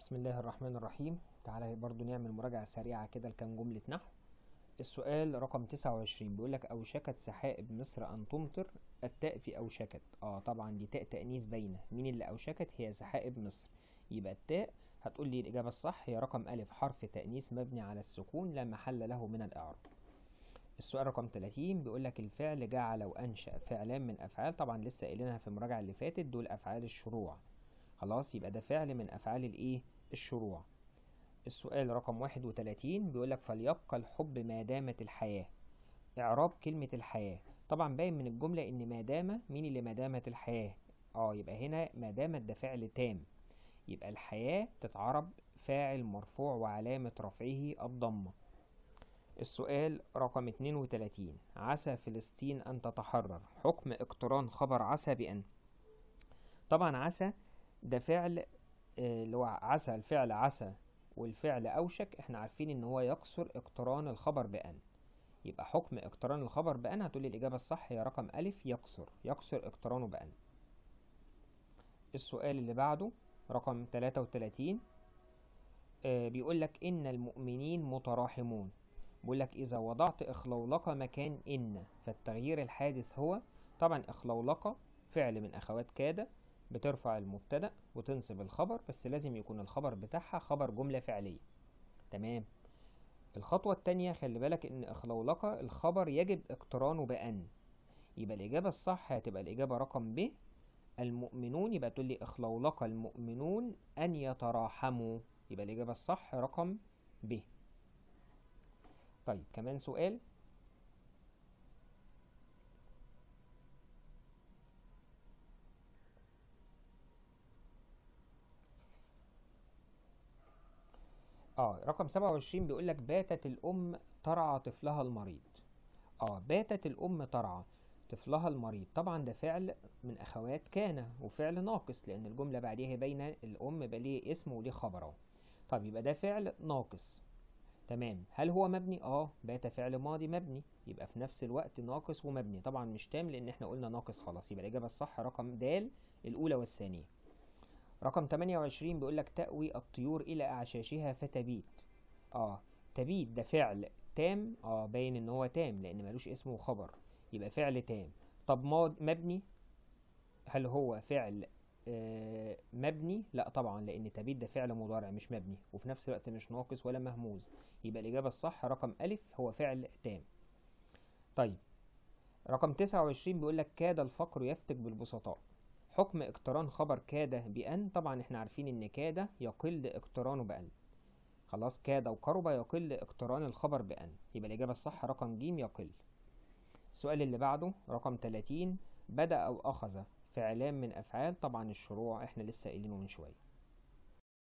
بسم الله الرحمن الرحيم تعالى برضو نعمل مراجعة سريعة كده لكام جملة نحو السؤال رقم 29 بيقول لك أوشكت سحائب مصر أن تمطر التاء في أوشكت اه طبعا دي تاء تأنيث باينة مين اللي أوشكت هي سحائب مصر يبقى التاء هتقول لي الإجابة الصح هي رقم ألف حرف تأنيث مبني على السكون لا محل له من الإعراب السؤال رقم 30 بيقول لك الفعل جعل وأنشأ فعلان من أفعال طبعا لسه قايلينها في المراجعة اللي فاتت دول أفعال الشروع خلاص يبقى ده فعل من أفعال الإيه الشروع السؤال رقم 31 بيقول لك فليبقى الحب ما دامت الحياة إعراب كلمة الحياة طبعا باين من الجملة إن ما دام مين اللي ما دامت الحياة اه يبقى هنا ما دامت ده فعل تام يبقى الحياة تتعرب فاعل مرفوع وعلامة رفعه الضمة السؤال رقم 32 عسى فلسطين أن تتحرر حكم اقتران خبر عسى بأن طبعا عسى ده فعل اللي هو عسى الفعل عسى والفعل أوشك احنا عارفين ان هو يقصر اقتران الخبر بأن يبقى حكم اقتران الخبر بأن هتقولي الإجابة الصح هي رقم ألف يقصر يقصر اقترانه بأن السؤال اللي بعده رقم 33 آه بيقول لك إن المؤمنين متراحمون بيقول لك إذا وضعت إخلولقة مكان إن فالتغيير الحادث هو طبعا إخلولقة فعل من أخوات كاد بترفع المبتدأ وتنصب الخبر بس لازم يكون الخبر بتاعها خبر جملة فعلية تمام الخطوة التانية خلي بالك إن إخلولقة الخبر يجب اقترانه بأن يبقى الإجابة الصح هتبقى الإجابة رقم ب المؤمنون يبقى تقول لي إخلولق المؤمنون أن يتراحموا يبقى الإجابة الصح رقم ب طيب كمان سؤال اه رقم 27 بيقول لك باتت الأم ترعى طفلها المريض اه باتت الأم ترعى طفلها المريض طبعا ده فعل من أخوات كان وفعل ناقص لأن الجملة بعديها بين الأم بقى ليه اسم وليه خبر اهو طب يبقى ده فعل ناقص تمام هل هو مبني اه بات فعل ماضي مبني يبقى في نفس الوقت ناقص ومبني طبعا مش تام لان احنا قلنا ناقص خلاص يبقى الاجابه الصح رقم د الاولى والثانيه رقم 28 بيقول لك تأوي الطيور إلى أعشاشها فتبيت اه تبيت ده فعل تام اه باين ان هو تام لان ملوش اسم وخبر يبقى فعل تام طب مبني هل هو فعل آه مبني لا طبعا لان تبيت ده فعل مضارع مش مبني وفي نفس الوقت مش ناقص ولا مهموز يبقى الاجابه الصح رقم الف هو فعل تام طيب رقم 29 بيقول لك كاد الفقر يفتك بالبسطاء حكم اقتران خبر كاد بأن طبعا احنا عارفين ان كاد يقل اقترانه بأن خلاص كاد وقرب يقل اقتران الخبر بأن يبقى الإجابة الصح رقم ج يقل السؤال اللي بعده رقم 30 بدأ أو أخذ فعلان من أفعال طبعا الشروع احنا لسه قايلينه من شوية